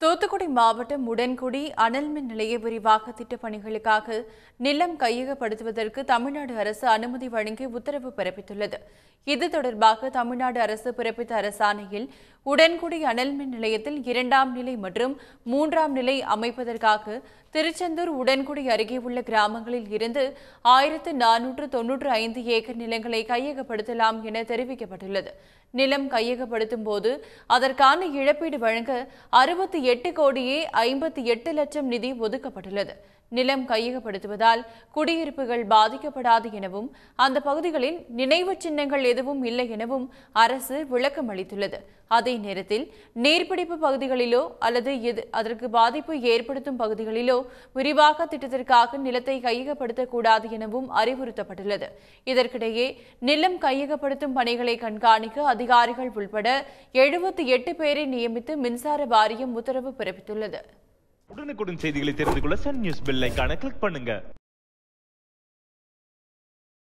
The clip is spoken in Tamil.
தூத்துக்குடி மாவட்டம் உடன்குடி அனல் மின் நிலைய விரிவாக்க திட்டப் பணிகளுக்காக நிலம் கையகப்படுத்துவதற்கு தமிழ்நாடு அரசு அனுமதி வழங்கி உத்தரவு பிறப்பித்துள்ளது இது தொடர்பாக தமிழ்நாடு அரசு பிறப்பித்த அரசாணையில் உடன்குடி அனல் மின் நிலையத்தில் இரண்டாம் நிலை மற்றும் மூன்றாம் நிலை அமைப்பதற்காக திருச்செந்தூர் உடன்குடி அருகே உள்ள கிராமங்களில் இருந்து ஆயிரத்து நானூற்று தொன்னூற்று ஐந்து ஏக்கர் நிலங்களை கையகப்படுத்தலாம் என தெரிவிக்கப்பட்டுள்ளது நிலம் கையகப்படுத்தும் போது அதற்கான இழப்பீடு வழங்க அறுபத்தி எட்டு கோடியே ஐம்பத்தி எட்டு லட்சம் நிதி ஒதுக்கப்பட்டுள்ளது நிலம் கையகப்படுத்துவதால் குடியிருப்புகள் பாதிக்கப்படாது எனவும் அந்த பகுதிகளில் நினைவுச் சின்னங்கள் எதுவும் இல்லை எனவும் அரசு விளக்கம் அளித்துள்ளது அதே நேரத்தில் நீர்பிடிப்பு பகுதிகளிலோ அல்லது எது அதற்கு பாதிப்பு ஏற்படுத்தும் பகுதிகளிலோ விரிவாக்க திட்டத்திற்காக நிலத்தை கையகப்படுத்தக்கூடாது எனவும் அறிவுறுத்தப்பட்டுள்ளது இதற்கிடையே நிலம் கையகப்படுத்தும் பணிகளை கண்காணிக்க அதிகாரிகள் உள்பட எழுபத்தி எட்டு பேரை நியமித்து மின்சார வாரியம் உத்தரவு பிறப்பித்துள்ளது உடனுக்குடன் செய்திகளை தெரிந்து கொள்ள சன் நியூஸ் பெல் ஐகானை கிளிக் பண்ணுங்க